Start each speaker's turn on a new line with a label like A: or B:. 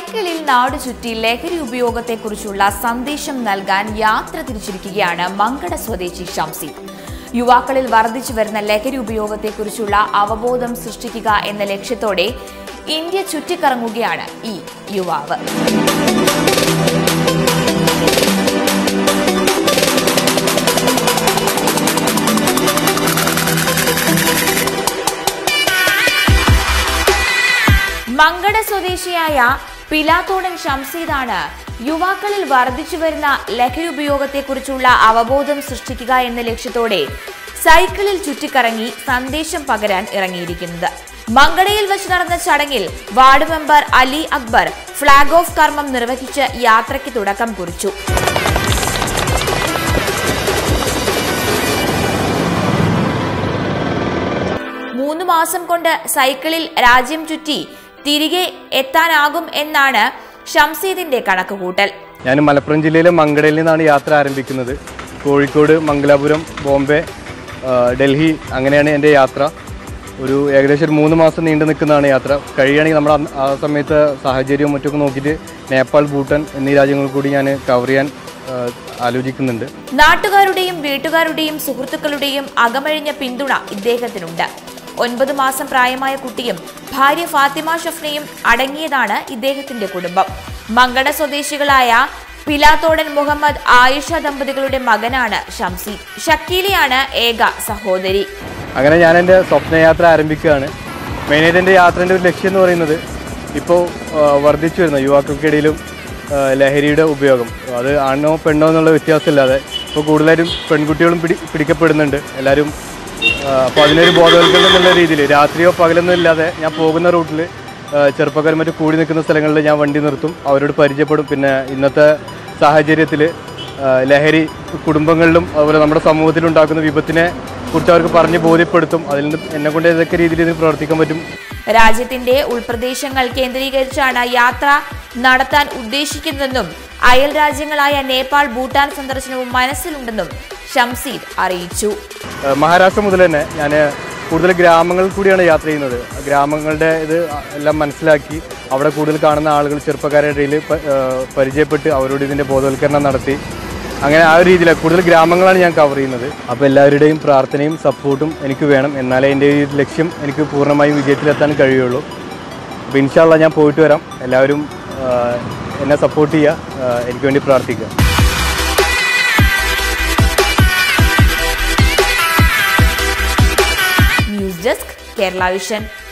A: സൈക്കിളിൽ നാടു ചുറ്റി ലഹരി ഉപയോഗത്തെക്കുറിച്ചുള്ള സന്ദേശം നൽകാൻ യാത്ര തിരിച്ചിരിക്കുകയാണ് മങ്കട സ്വദേശി ഷംസി യുവാക്കളിൽ വർദ്ധിച്ചു വരുന്ന ലഹരി ഉപയോഗത്തെക്കുറിച്ചുള്ള അവബോധം സൃഷ്ടിക്കുക എന്ന ലക്ഷ്യത്തോടെ ഇന്ത്യ ചുറ്റിക്കറങ്ങുകയാണ് ഈ യുവാവ് മങ്കട സ്വദേശിയായ പിലാത്തോടൻ ഷംസീദാണ് യുവാക്കളിൽ വർദ്ധിച്ചു വരുന്ന ലഹരി ഉപയോഗത്തെക്കുറിച്ചുള്ള അവബോധം സൃഷ്ടിക്കുക എന്ന ലക്ഷ്യത്തോടെ സൈക്കിളിൽ ചുറ്റിക്കറങ്ങി സന്ദേശം പകരാൻ ഇറങ്ങിയിരിക്കുന്നത് മങ്കടയിൽ വെച്ച് നടന്ന ചടങ്ങിൽ ward member Ali Akbar flag off കർമ്മം നിർവഹിച്ച് യാത്രയ്ക്ക് തുടക്കം കുറിച്ചു മൂന്ന് മാസം കൊണ്ട് സൈക്കിളിൽ രാജ്യം ചുറ്റി തിരികെ എത്താനാകും എന്നാണ് ഷംസീദിന്റെ കണക്കുകൂട്ടൽ
B: ഞാൻ മലപ്പുറം ജില്ലയിലെ മങ്കടയിൽ നിന്നാണ് യാത്ര ആരംഭിക്കുന്നത് കോഴിക്കോട് മംഗലാപുരം ബോംബെ ആ, ഡൽഹി അങ്ങനെയാണ് എൻ്റെ യാത്ര ഒരു ഏകദേശം ഒരു മൂന്ന് മാസം നീണ്ടു നിൽക്കുന്നതാണ് യാത്ര കഴിയുകയാണെങ്കിൽ നമ്മൾ അന്ന് ആ സമയത്ത് സാഹചര്യവും മറ്റൊക്കെ നോക്കിയിട്ട് നേപ്പാൾ ഭൂട്ടാൻ എന്നീ രാജ്യങ്ങൾ കൂടി ഞാൻ കവർ ചെയ്യാൻ ആ, ആലോചിക്കുന്നുണ്ട്
A: നാട്ടുകാരുടെയും വീട്ടുകാരുടെയും സുഹൃത്തുക്കളുടെയും അകമഴിഞ്ഞ പിന്തുണ ഇദ്ദേഹത്തിനുണ്ട് ഒൻപത് മാസം പ്രായമായ കുട്ടിയും ഭാര്യ ഫാത്തിമ ഷഫ്നയും അടങ്ങിയതാണ് ഇദ്ദേഹത്തിന്റെ കുടുംബം മങ്കട സ്വദേശികളായ പിലാത്തോടൻ മുഹമ്മദ് ആയിഷ ദമ്പതികളുടെ മകനാണ് ഷംസി ഷക്കീലയാണ് ഏക സഹോദരി
B: അങ്ങനെ ഞാൻ എൻ്റെ സ്വപ്നയാത്ര ആരംഭിക്കുകയാണ് മെയിനായിട്ട് എൻ്റെ യാത്രേൻ്റെ ഒരു ലക്ഷ്യം എന്ന് പറയുന്നത് ഇപ്പോൾ വർദ്ധിച്ചു വരുന്ന യുവാക്കൾക്കിടയിലും ആ, ലഹരിയുടെ ഉപയോഗം അത് ആണോ പെണ്ണോ എന്നുള്ള വ്യത്യാസമില്ലാതെ ഇപ്പോൾ കൂടുതലായിട്ടും പെൺകുട്ടികളും പിടി പിടിക്കപ്പെടുന്നുണ്ട് എല്ലാവരും അപ്പോൾ അതിനൊരു ബോധവൽക്കരണം എന്നുള്ള രീതിയിൽ രാത്രിയോ പകലൊന്നും ഇല്ലാതെ ഞാൻ പോകുന്ന റൂട്ടിൽ ചെറുപ്പക്കാരും മറ്റു കൂടി നിൽക്കുന്ന സ്ഥലങ്ങളിൽ ഞാൻ വണ്ടി നിർത്തും അവരോട് പരിചയപ്പെടും പിന്നെ ഇന്നത്തെ സാഹചര്യത്തിൽ ലഹരി കുടുംബങ്ങളിലും അതുപോലെ നമ്മുടെ സമൂഹത്തിലും ഉണ്ടാക്കുന്ന വിപത്തിനെ കുറിച്ച് അവർക്ക് പറഞ്ഞ് ബോധ്യപ്പെടുത്തും അതിൽ നിന്ന് എന്നെ കൊണ്ട് ഏതൊക്കെ രീതിയിൽ ഇതിന് പ്രവർത്തിക്കാൻ പറ്റും
A: രാജ്യത്തിന്റെ ഉൾപ്രദേശങ്ങൾ കേന്ദ്രീകരിച്ചാണ് യാത്ര നടത്താൻ ഉദ്ദേശിക്കുന്നതെന്നും അയൽ രാജ്യങ്ങളായ നേപ്പാൾ ഭൂട്ടാൻ സന്ദർശനവും മനസ്സിലുണ്ടെന്നും ഷംസീദ് അറിയിച്ചു
B: ഏഹ് മഹാരാഷ്ട്ര മുതൽ തന്നെ ഞാൻ കൂടുതൽ ഗ്രാമങ്ങളിൽ കൂടിയാണ് യാത്ര ചെയ്യുന്നത് ഗ്രാമങ്ങളുടെ ഇത് എല്ലാം മനസ്സിലാക്കി അവിടെ കൂടുതൽ കാണുന്ന ആളുകൾ ചെറുപ്പക്കാരുടെ ഇടയിൽ പ- ഏഹ് പരിചയപ്പെട്ട് അവരോട് ഇതിൻ്റെ ബോധവൽക്കരണം നടത്തി അങ്ങനെ ആ ഒരു രീതിയിൽ കൂടുതൽ ഗ്രാമങ്ങളാണ് ഞാൻ കവർ ചെയ്യുന്നത് അപ്പോൾ എല്ലാവരുടെയും പ്രാർത്ഥനയും സപ്പോർട്ടും എനിക്ക് വേണം എന്നാലേ എൻ്റെ ഈ ലക്ഷ്യം എനിക്ക് പൂർണ്ണമായും വിജയത്തിലെത്താൻ കഴിയുള്ളൂ അപ്പോൾ ഇൻഷാല്ല ഞാൻ പോയിട്ട് വരാം എല്ലാവരും ഏഹ് എന്നെ സപ്പോർട്ട് ചെയ്യുക ഏഹ് എനിക്ക് വേണ്ടി പ്രാർത്ഥിക്കുക
A: ന്യൂസ് ഡെസ്ക് കേരള വിഷൻ